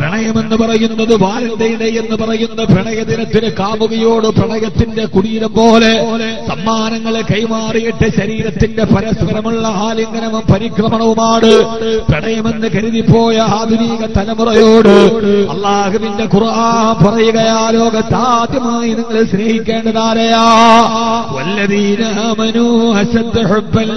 പ്രണയമെന്ന് പറയുന്നത് വാലന്തയുടെ എന്ന് പറയുന്ന പ്രണയദിനത്തിന് കാമുകിയോട് പ്രണയത്തിന്റെ കുടീരം പോലെ സമ്മാനങ്ങളെ കൈമാറിയിട്ട് ശരീരത്തിന്റെ പരസ്പരമുള്ള ആലിംഗനവും പരിക്രമണവുമാണ് പ്രണയമെന്ന് കരുതിപ്പോയ ആധുനിക തലമുറയോട് അള്ളാഹുവിന്റെ ഖുർആൻ പറയുകയാ ലോകത്താദ്യമായി നിങ്ങൾ സ്നേഹിക്കേണ്ടതാരെയാ വല്ലതീന മനു അശദ്ദ ഹുബ്ബൻ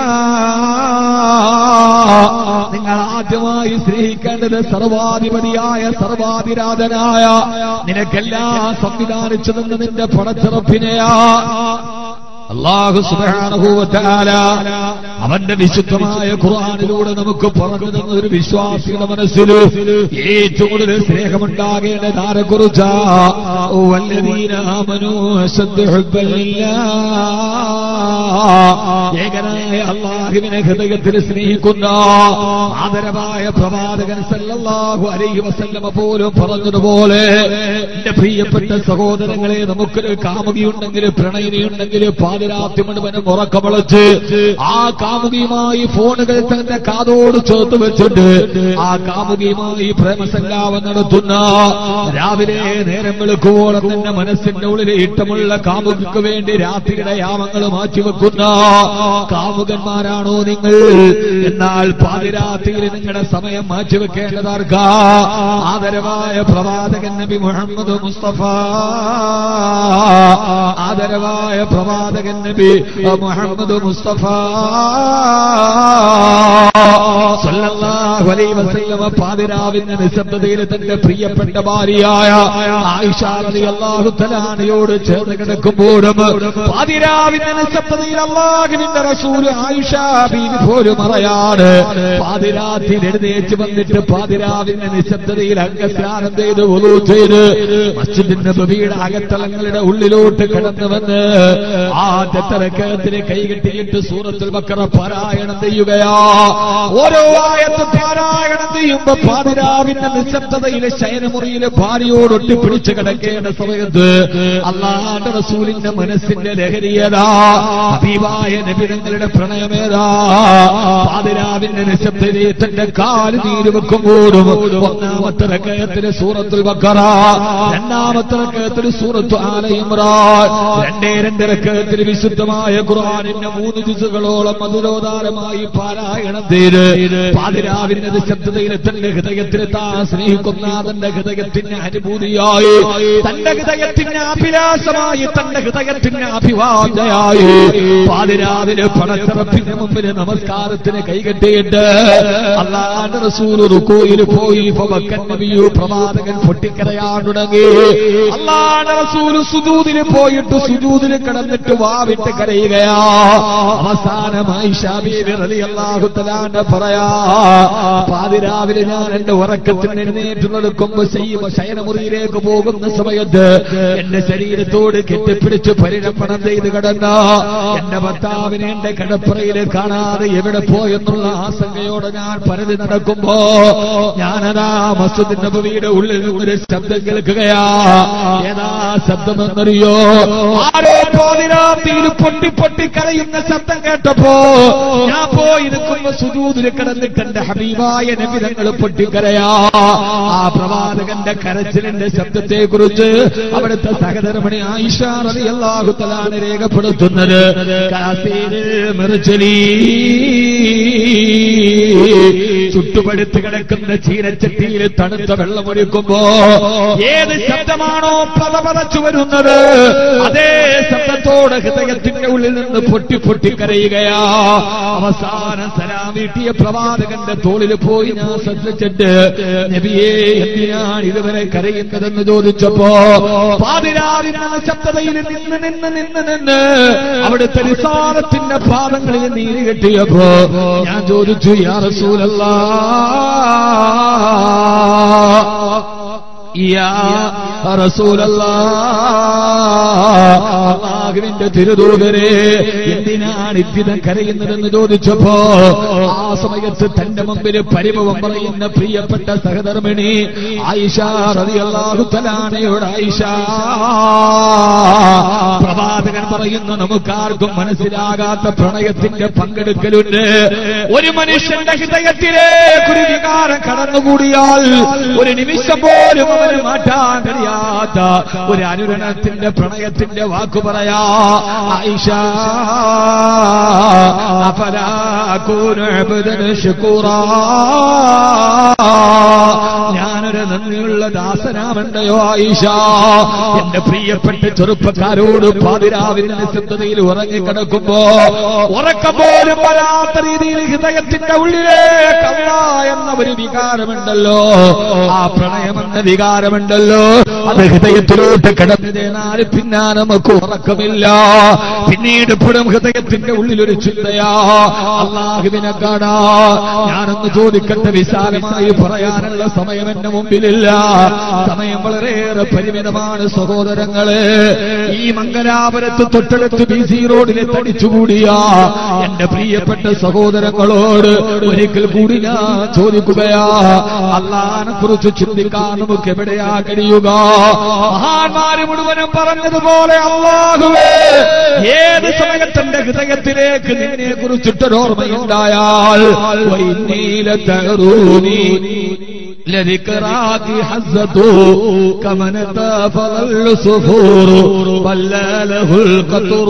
ലില്ലാഹ്. നിങ്ങൾ ആദ്യമായി സ്നേഹിക്കേണ്ടത് സർവാധിപതിയായ സർവാധിരാധനായ നിനക്കെല്ലാം സംവിധാനിച്ചു നിന്ന് നിന്റെ പടച്ചിറപ്പിനെയാ അള്ളാഹു സുബ്ഹാനഹു വ തആല അവന്റെ വിശുദ്ധമായ ഖുർആനിലൂടെ നമുക്ക് പറഞ്ഞു തന്ന ഒരു വിശ്വാസിയുടെ മനസ്സിൽ ഏറ്റവും കൂടുതൽ സ്നേഹമുണ്ടാകേണ്ടത് ആരെക്കുറിച്ചാ വല്ലദീന ആമനൂ അശദ്ദ ഹുബ്ബൻ ലില്ലാഹ്. ഏകനായ അള്ളാഹുവിനെ ഹൃദയത്തിൽ സ്നേഹിക്കുന്ന ആദരവായ പ്രവാചകൻ സല്ലല്ലാഹു അലൈഹി വസല്ലമ പോലും പറഞ്ഞതുപോലെ എന്റെ പ്രിയപ്പെട്ട സഹോദരങ്ങളെ നമുക്കൊരു കാമുകിയുണ്ടെങ്കിൽ പ്രണയിനിയുണ്ടെങ്കിൽ പാതിരാത്രി മുഴുവനും ഉറക്കമളച്ച് ആ കാമുകിയുമായി ഫോണുകൾ തന്റെ കാതോട് ചേർത്ത് വെച്ചിട്ട് ആ കാമുകിയുമായി പ്രേമസല്ലാപം നടത്തുന്ന രാവിലെ നേരം വെളുക്കുവോളം തന്നെ മനസ്സിന്റെ ഉള്ളിൽ ഇഷ്ടമുള്ള കാമുകിക്ക് വേണ്ടി രാത്രിയുടെ യാമങ്ങൾ മാറ്റിവെക്കുന്ന കാമുകന്മാരാണോ നിങ്ങൾ എന്നാൽ പാതിരാത്രിയിൽ നിങ്ങളുടെ സമയം മാറ്റിവെക്കേണ്ടതാർക്കാ ആദരവായ പ്രവാചകൻ നബി മുഹമ്മദ് മുസ്തഫ ആദരവായ പ്രവാചകൻ നബി മുഹമ്മദ് മുസ്തഫ സല്ലല്ലാഹു അലൈഹി വസല്ലമ പാതിരാവിന്റെ നിശബ്ദതയിൽ തന്റെ പ്രിയപ്പെട്ട ഭാര്യയായ ആയിഷ റളിയല്ലാഹു തആലയോട് ചേർന്ന് കിടക്കുമ്പോഴും പാതിരാവിന്റെ നിശബ്ദതയിൽ അള്ളാഹുവിന്റെ റസൂൽ ആയിഷ ബീവി പോലും അറിയാണ് പാതിരാത്രി എഴുന്നേറ്റ് വന്നിട്ട് പാതിരാവിന്റെ നിശബ്ദതയിൽ അംഗസ്നാനം ചെയ്ത് ഒലു ചെയ്ത് മസ്ജിദിന്റെ നബിയുടെ അകത്തളങ്ങളുടെ ഉള്ളിലോട്ട് കടന്നു വന്ന് ആ തെത്തരക്കത്തിന് കൈകെട്ടിയിട്ട് സൂറത്തുൽ ബക്കറ പാരായണം ചെയ്യുകയാ ഓരോ ആയത്ത് പാരായണം ചെയ്യുമ്പോ പാതിരാവിന്റെ നിശബ്ദതയിലെ ശയനമുറിയിലെ ഭാര്യയോട് ഒട്ടിപ്പിടിച്ച് കിടക്കേണ്ട സമയത്ത് അള്ളാന്റെ റസൂലിന്റെ മനസ്സിന്റെ ലഹരിയതാ അഭിവായ നബിതങ്ങളുടെ പ്രണയമേതാ പാതിരാവിന്റെ നിശബ്ദതയെ തന്റെ കാല് നീര് വെക്കുമ്പോഴും ഒന്നാമത്തെ റക്കയത്തിന് സൂറത്തുൽ ബക്കറ രണ്ടാമത്തെ റക്കയത്തിന് സൂറത്തു ആല ഇമ്രാൻ രണ്ടേ രണ്ട് റക്കയത്തിന് വിശുദ്ധമായ ഖുർആനിന്റെ മൂന്ന് ദിസുകളോളം മധുരോദാരമായി പാരായണം ചെയ്ത് പാതിരാവിന്റെ നിശബ്ദതയിൽ തന്റെ ഹൃദയത്തിൽ താൻ സ്നേഹിക്കുന്ന തന്റെ ഹൃദയത്തിന്റെ അനുഭൂതിയായി തന്റെ ഹൃദയത്തിന്റെ അഭിലാഷമായി തന്റെ ഹൃദയത്തിന്റെ അഭിവാദയായി പാതിരാവിലെ പടച്ചിറപ്പിന്റെ മുമ്പിൽ നമസ്കാരത്തിന് കൈകെട്ടിയിട്ട് അള്ളാന്റെ റസൂൽ റുക്കോയിൽ പോയി ഫവക്കൻ നബിയു പ്രവാചകൻ പൊട്ടിക്കരയാൻ തുടങ്ങി അള്ളാന്റെ റസൂൽ സുജൂദിന് പോയിട്ട് സുജൂദിന് കിടന്നിട്ട് വാവിട്ട് കരയുകയാ അവസാനമായി ഷാബീബി റളിയല്ലാഹു തആല പറയാ പാതിരാവിലെ ഞാൻ എന്റെ ഉറക്കത്തിന് എഴുന്നേറ്റ് നടക്കുമ്പോ ചെയ്യുമ്പോ ശയനമുറിയിലേക്ക് പോകുന്ന സമയത്ത് എന്റെ ശരീരത്തോട് കെട്ടിപ്പിടിച്ച് പരിരംഭണം ചെയ്ത് കിടന്ന എന്റെ ഭർത്താവിനെ എന്റെ കിടപ്പറയിൽ കാണാതെ എവിടെ പോയെന്നുള്ള ആശങ്കയോടെ ഞാൻ പരതി നടക്കുമ്പോ ഞാനതാ മസ്ജിദ് നബവിയുടെ ഉള്ളിൽ നിന്നൊരു ശബ്ദം കേൾക്കുകയാ ഏതാ ശബ്ദമെന്നറിയോ ആരോ പാതിരാത്രിയിൽ പൊട്ടി പൊട്ടി കരയുന്ന ശബ്ദം കേട്ടപ്പോ ഞാൻ പോയി നിൽക്കുമ്പോ സുജൂതിൽ കിടന്നിട്ട് എന്റെ ഹബീബായ നബിതങ്ങൾ പൊട്ടിക്കരയാ ആ പ്രവാചകന്റെ കരച്ചിലിന്റെ ശബ്ദത്തെ കുറിച്ച് അവിടുത്തെ സഹധർമ്മണി ആയിഷ റളിയല്ലാഹു തആല രേഖപ്പെടുത്തുന്നത് കാസീരിൽ മിർജലി ചുട്ടുപടുത്ത് കിടക്കുന്ന ചീരച്ചട്ടിയിൽ തണുത്ത വെള്ളമൊരുക്കുമ്പോ ഏത് ശബ്ദമാണോ പതപതച്ചു വരുന്നത് അതേ ശബ്ദത്തോടെ ഹൃദയത്തിന്റെ ഉള്ളിൽ നിന്ന് പൊട്ടി പൊട്ടി കരയുകയാ അവസാനം സലാം വീട്ടിയ പ്രവാചകന്റെ തോളിൽ പോയി ഞാൻ ശ്രദ്ധിച്ചിട്ട് നബിയെ എന്തിനാണ് ഇതുവരെ കരയുന്നതെന്ന് ചോദിച്ചപ്പോ പാതിരാവിന്റെ ശബ്ദതയിൽ നിന്ന് നിന്ന് നിന്ന് നിന്ന് അവിടുത്തെ നിസാരത്തിന്റെ പാദങ്ങളിൽ നീര് കെട്ടിയപ്പോ ഞാൻ ചോദിച്ചു യാ റസൂലല്ലാ യാ അള്ളാഹുവിന്റെ തിരുദൂതരെ എന്തിനാണ് ഇவ்விதം കരയുന്നതെന്ന് ചോദിച്ചപ്പോ ആ സമയത്ത് തന്റെ മുമ്പിൽ പരിഭവം പറയുന്ന പ്രിയപ്പെട്ട സഹധർമ്മിണി ആയിഷ റളിയല്ലാഹു തലാനയോട് ആയിഷ പ്രവാചകൻ പറയുന്നു നമുക്കാർക്കും മനസ്സിലാകാത്ത പ്രണയത്തിന്റെ പങ്കെടുക്കലുണ്ട് ഒരു മനുഷ്യന്റെ ഹൃദയത്തിലേക്ക് ഒരു വികാരം കടന്നുകൂടിയാൽ ഒരു നിമിഷം പോലും അവന് മാറ്റാൻ കഴിയാത്ത ഒരു അനുരണത്തിന്റെ പ്രണയത്തിന്റെ വാക്കു പറയാ ആയിഷ ഞാനൊരു നന്ദിയുള്ള ദാസനാമണ്ടയോ ആയിഷ എന്റെ പ്രിയപ്പെട്ട ചെറുപ്പക്കാരോട് പാതിരാവിന്റെ നിശബ്ദതയിൽ ഉറങ്ങിക്കിടക്കുമ്പോ ഉറക്കം പോലും വരാത്ത രീതിയിൽ ഹൃദയത്തിന്റെ ഉള്ളിലേക്ക് അല്ല എന്ന ഒരു വികാരമുണ്ടല്ലോ ആ പ്രണയമെന്ന വികാരമുണ്ടല്ലോ അത് ഹൃദയത്തിലോട്ട് കിടന്നതിനാൽ പിന്നെ നമുക്ക് ഉറക്കമില്ല പിന്നീട് ഇപ്പോഴും ഹൃദയത്തിന്റെ ഉള്ളിലൊരു ചിന്തയാ അള്ളാഹുവിനെ കാണാ ഞാനൊന്ന് ചോദിക്കട്ടെ വിശാലമായി പറയാനുള്ള സമയം എന്റെ മുമ്പിലില്ല സമയം വളരെയേറെ പരിമിതമാണ് സഹോദരങ്ങളെ ഈ മംഗലാപുരത്ത് തൊട്ടടുത്ത് ബി സി റോഡിലെ തടിച്ചുകൂടിയ എന്റെ പ്രിയപ്പെട്ട സഹോദരങ്ങളോട് ഒരിക്കൽ കൂടി ഞാൻ ചോദിക്കുകയാ അള്ളാനെ കുറിച്ച് ചിന്തിക്കാൻ നമുക്ക് എവിടെയാ കഴിയുക മഹാന്മാര് മുഴുവനും പറഞ്ഞതുപോലെ അള്ളാഹുവേ ഏത് സമയത്തെന്റെ ഹൃദയത്തിലേക്ക് നിന്നെ കുറിച്ചിട്ടൊരോർമ്മയുണ്ടായാൽ വൈനീല തകറൂനി لذكراك حزته كمن تافض الصفور بلى له القطر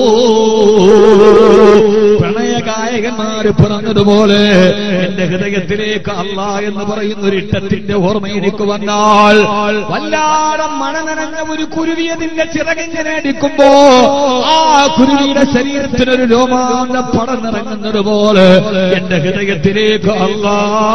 പ്രണയ ഗായകന്മാര് പറഞ്ഞതുപോലെ എന്റെ ഹൃദയത്തിലേക്ക് അല്ല എന്ന് പറയുന്ന ഒരു ഇട്ടത്തിന്റെ ഓർമ്മ എനിക്ക് വന്നാൽ വല്ലാതെ മണനനഞ്ഞ ഒരു കുരുവിയതിന്റെ ചിറകിങ്ങനെ അടിക്കുമ്പോ ആ കുരുവിയുടെ ശരീരത്തിനൊരു രോമാഞ്ച പടന്നിറങ്ങുന്നത് പോലെ എന്റെ ഹൃദയത്തിലേക്ക് അല്ലാ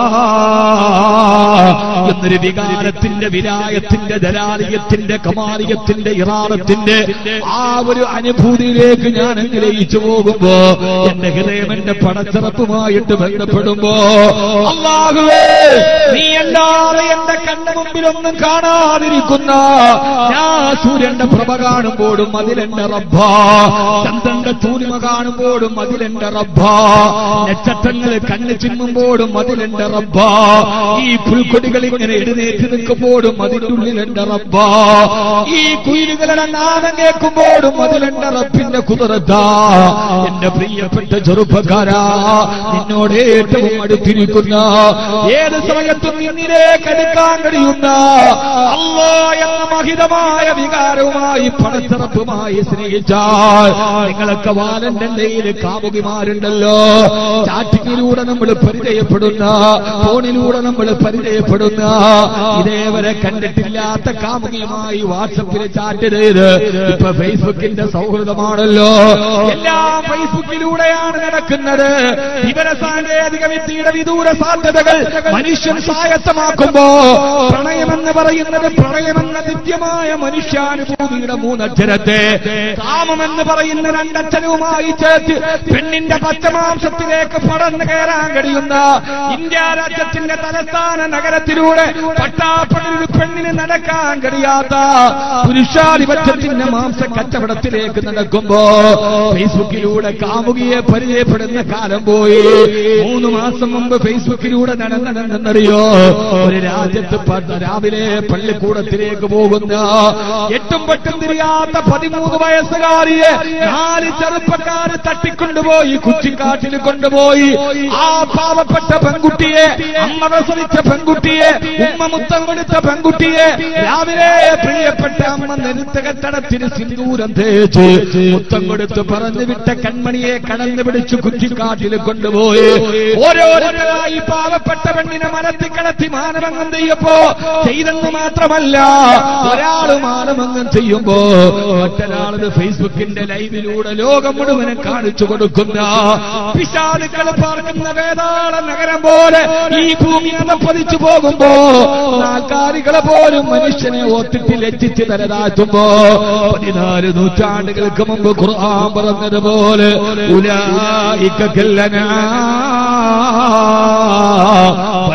എന്നൊരു വികാരത്തിന്റെ വിരായത്തിന്റെ ജലാലിയത്തിന്റെ കമാലിയത്തിന്റെ ഇറാറത്തിന്റെ ആ ഒരു അനുഭൂതിയിലേക്ക് ഞാൻ അങ്ങ് ലയിച്ചു പോകുമ്പോ എന്റെ ഹൃദയം എന്റെ പടച്ചിറപ്പുമായിട്ട് ബന്ധപ്പെടുമ്പോ അള്ളാഹുവേ നീ അല്ലാതെ എന്റെ കണ്ണു മുമ്പിലൊന്നും കാണാതിരിക്കുന്ന ഞാൻ സൂര്യന്റെ പ്രഭ കാണുമ്പോഴും അതിലെന്റെ റബ്ബ ചന്ദ്രന്റെ തൂലിമ കാണുമ്പോഴും അതിലെന്റെ റബ്ബ നക്ഷത്രങ്ങൾ കണ്ണ് ചിമ്മുമ്പോഴും അതിലെന്റെ റബ്ബ ഈ പുൽക്കൊടികൾ ഇങ്ങനെ എഴുന്നേറ്റ് നിൽക്കുമ്പോഴും അതിന്റെ ഉള്ളിൽ എന്റെ റബ്ബ ഈ കുയിലുകളുടെ നാദം കേൾക്കുമ്പോഴും അതിലെന്റെ റബ്ബിന്റെ കുതിരത്താ എന്റെ പ്രിയപ്പെട്ട ചെറുപ്പക്കാരാ നിന്നോട് ഏറ്റവും അടുത്തിരിക്കുന്ന ഏത് സമയത്തും നിന്നിലേക്ക് അടുക്കാൻ കഴിയുന്ന അള്ളാ എന്ന മഹിതമായ വികാരവുമായി പടച്ചിറപ്പുമായി സ്നേഹിച്ചാൽ നിങ്ങളൊക്കെ വാലന്റെയിൽ കാമുകിമാരുണ്ടല്ലോ ചാറ്റിങ്ങിലൂടെ നമ്മൾ പരിചയപ്പെടുന്ന ഫോണിലൂടെ നമ്മൾ പരിചയപ്പെടുന്ന ഇതേവരെ കണ്ടിട്ടില്ലാത്ത കാമുകിയുമായി വാട്സപ്പിൽ ചാറ്റ് ചെയ്ത് ഇപ്പൊ ഫേസ്ബുക്കിന്റെ സൗഹൃദമാണല്ലോ എല്ലാം ഫേസ്ബുക്കിലൂടെയാണ് നടക്കുന്നത് വിവര സാങ്കേതിക വിദ്യയുടെ വിദൂര സാധ്യതകൾ മനുഷ്യൻ സ്വായത്തമാക്കുമ്പോ പ്രണയമെന്ന് പറയുന്നത് പ്രണയമെന്ന ദിവ്യമായ മനുഷ്യാനുഭൂതിയുടെ മൂന്നക്ഷരത്തെ കാമമെന്ന് പറയുന്ന രണ്ടക്ഷരവുമായി ചേർത്ത് പെണ്ണിന്റെ പച്ചമാംസത്തിലേക്ക് പടർന്നു കയറാൻ കഴിയുന്ന ഇന്ത്യ രാജ്യത്തിന്റെ തലസ്ഥാന നഗരത്തിലൂടെ പട്ടാപ്പണിൽ ഒരു പെണ്ണിന് നടക്കാൻ കഴിയാത്ത പുരുഷാധിപത്യത്തിന്റെ മാംസ കച്ചവടത്തിലേക്ക് നടക്കുമ്പോ ഫേസ്ബുക്കിലൂടെ കാമുകിയെ പരിചയപ്പെടുന്ന കാലം പോയി മൂന്ന് മാസം മുമ്പ് ഫേസ്ബുക്കിലൂടെ നടന്നതെന്നറിയോ ഒരു രാജ്യത്ത് പ- രാവിലെ പള്ളിക്കൂടത്തിലേക്ക് പോകുന്ന എട്ടും പട്ടും തിരിയാത്ത പതിമൂന്ന് വയസ്സുകാരിയെ നാല് ചെറുപ്പക്കാര് തട്ടിക്കൊണ്ടുപോയി കുച്ചിക്കാട്ടിൽ കൊണ്ടുപോയി ആ പാവപ്പെട്ട പെൺകുട്ടിയെ അമ്മ പ്രസവിച്ച പെൺകുട്ടിയെ ഉമ്മ മുത്തം കൊടുത്ത പെൺകുട്ടിയെ രാവിലെ പ്രിയപ്പെട്ട അമ്മ നെരുത്ത കെട്ടടത്തിന് സിന്ദൂരം തേച്ച് മുത്തം കൊടുത്ത് പറഞ്ഞു വിട്ട കൺമണിയെ കടന്നു പിടിച്ച് കുച്ചിക്കാട്ടിൽ കൊണ്ടുപോയി ഓരോരുത്തരായി പാവപ്പെട്ട പെണ്ണിനെ മലത്തി കടത്തി മാനഭംഗം ചെയ്യപ്പോ ചെയ്തെന്ന് മാത്രമല്ല ഒരാള് മാനഭംഗം ചെയ്യുമ്പോ മറ്റൊരാളത് ഫേസ്ബുക്കിന്റെ ലൈവിലൂടെ ലോകം മുഴുവനും കാണിച്ചു കൊടുക്കുന്ന പിശാലുക്കൾ പാർക്കുന്ന വേതാള നഗരം പോലെ ഈ ഭൂമി അതപ്പതിച്ചു പോകുമ്പോ നാൽക്കാലികളെ പോലും മനുഷ്യനെ ഒത്തിട്ട് ലജ്ജിച്ച് തലതാറ്റുമ്പോ പതിനാല് നൂറ്റാണ്ടുകൾക്ക് മുമ്പ് ഖുർആൻ പറഞ്ഞതുപോലെ ഉലായിക്കല്ലനാ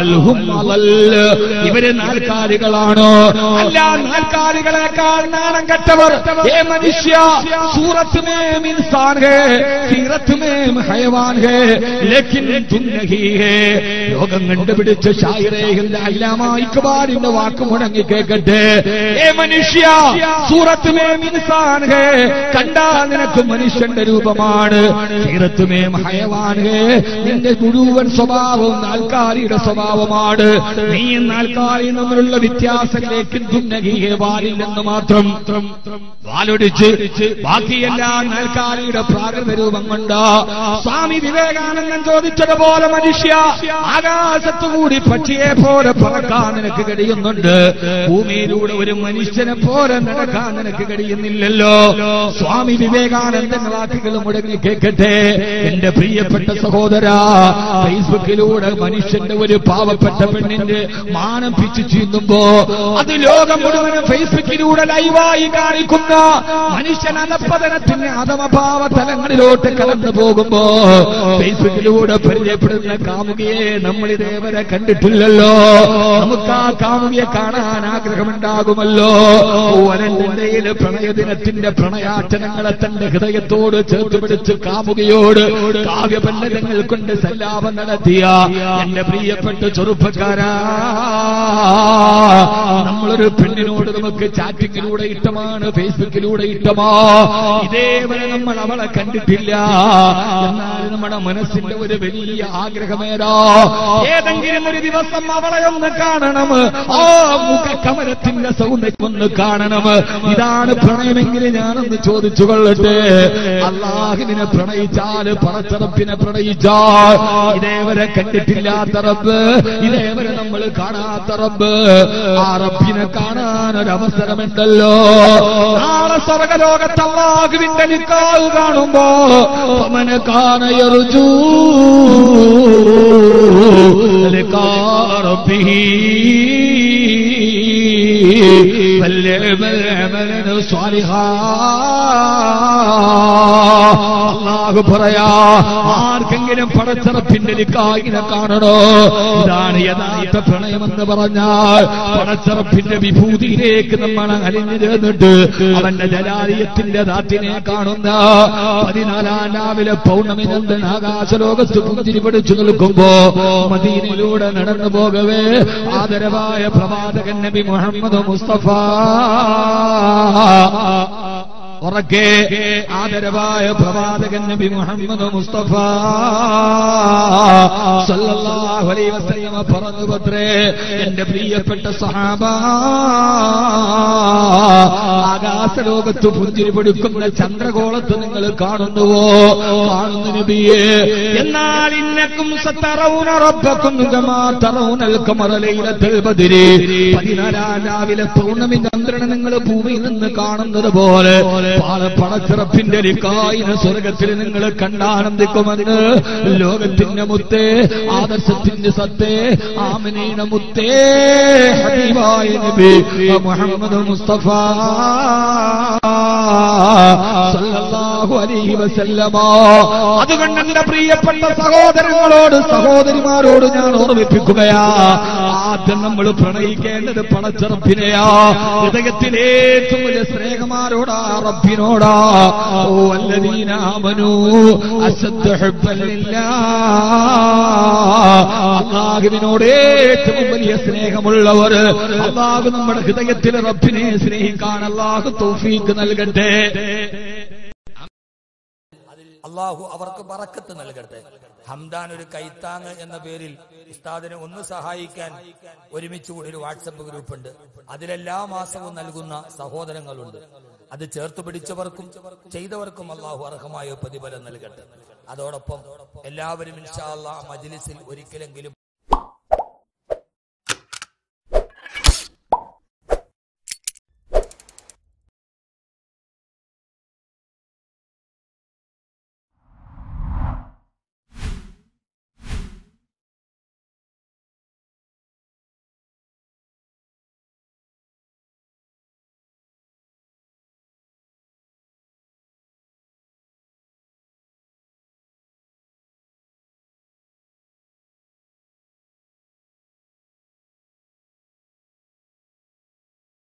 ബൽഹും അളൽ. ഇവര് നാൽക്കാലികളാണോ അല്ല നാൽക്കാലികളെക്കാൾ നാണം കെട്ടവർ ഏ മനുഷ്യ സൂറത്ത് മേം ഇൻസാൻ ഹേ സീറത്ത് മേം ഹയവാൻ ഹേ ലേക്കിൻ തും നഹീ ഹേ ലോകം കണ്ടുപിടിച്ച ഷായിറേഹിന്റെ അല്ലാമ ഇക്ബാലിന്റെ വാക്ക് മുടങ്ങി കേൾക്കട്ടെ ഏ മനുഷ്യ സൂറത്ത് മേം ഇൻസാൻ ഹേ കണ്ടാൽ നിനക്ക് മനുഷ്യന്റെ രൂപമാണ് സീറത്ത് മേം ഹയവാൻ ഹേ നിന്റെ മുഴുവൻ സ്വഭാവവും നാൽക്കാലിയുടെ സ്വഭാവമാണ് നീ നാൽക്കാലിയും തമ്മിലുള്ള വ്യത്യാസത്തിലേക്ക് തുന്നകിയെ വാലില്ലെന്ന് മാത്രം വാലൊടിച്ച് ബാക്കിയെല്ലാം നാൽക്കാലിയുടെ പ്രാകൃത രൂപം കൊണ്ട് സ്വാമി വിവേകാനന്ദൻ ചോദിച്ചതുപോലെ മനുഷ്യ ആകാശത്തുകൂടി പക്ഷിയെ പോലെ പറക്കാൻ നിനക്ക് കഴിയുന്നുണ്ട് ഭൂമിയിലൂടെ ഒരു മനുഷ്യനെ പോലെ നടക്കാൻ നിനക്ക് കഴിയുന്നില്ലല്ലോ സ്വാമി വിവേകാനന്ദൻ വാക്കുകൾ മുടങ്ങി കേൾക്കട്ടെ എന്റെ പ്രിയപ്പെട്ട സഹോദര ഫേസ്ബുക്കിലൂടെ മനുഷ്യന്റെ ഒരു പാവപ്പെട്ട പെണ്ണിന്റെ മാനം പിച്ചു ചീന്തുമ്പോ അത് ലോകം മുഴുവനും ഫേസ്ബുക്കിലൂടെ ലൈവായി കാണിക്കുന്ന മനുഷ്യൻ അധപ്പതനത്തിന്റെ അധമഭാവ തലങ്ങളിലോട്ട് കടന്നു പോകുമ്പോ ഫേസ്ബുക്കിലൂടെ പരിചയപ്പെടുന്ന കാമുകിയെ നമ്മൾ ഇതേവരെ കണ്ടിട്ടില്ലല്ലോ നമുക്ക് ആ കാമുകിയെ കാണാൻ ആഗ്രഹമുണ്ടാകുമല്ലോ വരന്റെ പ്രണയദിനത്തിന്റെ പ്രണയാചനങ്ങളെ തന്റെ ഹൃദയത്തോട് ചേർത്ത് പിടിച്ച് കാമുകിയോട് കാവ്യപല്ലതങ്ങൾ കൊണ്ട് സല്ലാപം നടത്തിയ എന്റെ പ്രിയപ്പെട്ട ചെറുപ്പക്കാരാ നമ്മളൊരു പെണ്ണിനോട് നമുക്ക് ചാറ്റിങ്ങിലൂടെ ഇഷ്ടമാണ് ഫേസ്ബുക്കിലൂടെ ഇഷ്ടമാ ഇതേവരെ നമ്മൾ അവളെ കണ്ടിട്ടില്ല എന്നാൽ നമ്മുടെ മനസ്സിന്റെ ഒരു വലിയ ആഗ്രഹമേതാ ഏതെങ്കിലും ഒരു ദിവസം അവളെ ഒന്ന് കാണണം ആ മുഖക്കമലത്തിന്റെ സൗന്ദര്യം ഒന്ന് കാണണം ഇതാണ് പ്രണയമെങ്കിൽ ഞാനൊന്ന് ചോദിച്ചു കൊള്ളട്ടെ അള്ളാഹുവിനെ പ്രണയിച്ചാല് പറച്ചറപ്പിനെ പ്രണയിച്ചാൽ ഇതേവരെ കണ്ടിട്ടില്ലാത്ത റബ്ബ് ഇതേവരെ നമ്മൾ കാണാത്ത റബ്ബ് ആ റബ്ബിനെ കാണാൻ ഒരു അവസരമുണ്ടല്ലോ നാളെ സ്വർഗലോകത്ത് അള്ളാഹുവിന്റെ നിക്കാവ് കാണുമ്പോ അവനെ കാണയറുചൂ അള്ളാഹു പറയാ ആർക്കെങ്കിലും പടച്ചറപ്പിന്റെ നിക്കായിനെ കാണണോ ഇതാണ് യഥാർത്ഥ പ്രണയമെന്ന് പറഞ്ഞാൽ പടച്ചറപ്പിന്റെ വിഭൂതിയിലേക്ക് നമ്മൾ അലിഞ്ഞു ചേർന്നിട്ട് അവന്റെ ജലാലയത്തിന്റെ ദാത്തിനെ കാണുന്ന പതിനാലാം രാവിലെ പൗർണമി നന്ദൻ ആകാശലോകത്ത് പുഞ്ചിരി പിടിച്ചു നിൽക്കുമ്പോ മദീനയിലൂടെ നടന്നു പോകവേ ആദരവായ പ്രവാചകൻ നബി മുഹമ്മദ് മുസ്തഫ ഉറക്കെ ആദരവായ പ്രവാചകൻ നബി മുഹമ്മദ് മുസ്തഫ സല്ലല്ലാഹു അലൈഹി വസല്ലമ പറഞ്ഞു പത്രേ എന്റെ പ്രിയപ്പെട്ട സഹാബ ആകാശലോകത്ത് പുഞ്ചിരി പിടിക്കുന്ന ചന്ദ്രകോളത്ത് നിങ്ങൾ കാണുന്നുവോ കാണുന്നു നബിയെ എന്നാൽ ഇന്നക്കും സത്തറൗന റബ്ബക്കും കമാ തറൗനൽ ഖമറ ലൈലത്തുൽ ബദ്രി പതിനാലാം രാവിലെ പൗർണമി ചന്ദ്രനെ നിങ്ങൾ ഭൂമിയിൽ നിന്ന് കാണുന്നത് പോലെ പണച്ചിറപ്പിന്റെ ലിക്കായിന് സ്വർഗത്തിൽ നിങ്ങൾ കണ്ടാനന്ദിക്കുമെന്ന് ലോകത്തിന്റെ മുത്തേ ആദർശത്തിന്റെ സത്തേ ആമിനീന മുത്തേ ഹബീബായ നബി മുഹമ്മദ് മുസ്തഫ സല്ലല്ലാഹു അലൈഹി വസല്ലമ അതുകൊണ്ട് എന്റെ പ്രിയപ്പെട്ട സഹോദരങ്ങളോട് സഹോദരിമാരോട് ഞാൻ ഓർമ്മിപ്പിക്കുകയാ ആദ്യം നമ്മൾ പ്രണയിക്കേണ്ടത് പണച്ചെറുപ്പിനെയാ ഹൃദയത്തിലെ ഏറ്റവും വലിയ സ്നേഹമാരോടാ റബ്ബിനോടാ ഓ അല്ലദീനാമനു അസദ് അള്ളാഹുവിനോട് ഏറ്റവും വലിയ സ്നേഹമുള്ളവർ അള്ളാഹു നമ്മുടെ ഹൃദയത്തിൽ റബ്ബിനെ സ്നേഹിക്കാൻ അള്ളാഹു തൗഫീക്ക് നൽകട്ടെ അള്ളാഹു അവർക്ക് പറക്കത്ത് നൽകട്ടെ ഹംദാൻ ഒരു കൈത്താങ് എന്ന പേരിൽ ഉസ്താദിനെ ഒന്ന് സഹായിക്കാൻ ഒരുമിച്ച് കൂടി ഒരു വാട്സപ്പ് ഗ്രൂപ്പുണ്ട് അതിലെല്ലാ മാസവും നൽകുന്ന സഹോദരങ്ങളുണ്ട് അത് ചേർത്ത് പിടിച്ചവർക്കും ചെയ്തവർക്കും അള്ളാഹു അർഹമായ പ്രതിഫലം നൽകട്ടെ അതോടൊപ്പം എല്ലാവരും ഇൻഷാ അള്ളാഹ് മജ്ലിസിൽ ഒരിക്കലെങ്കിലും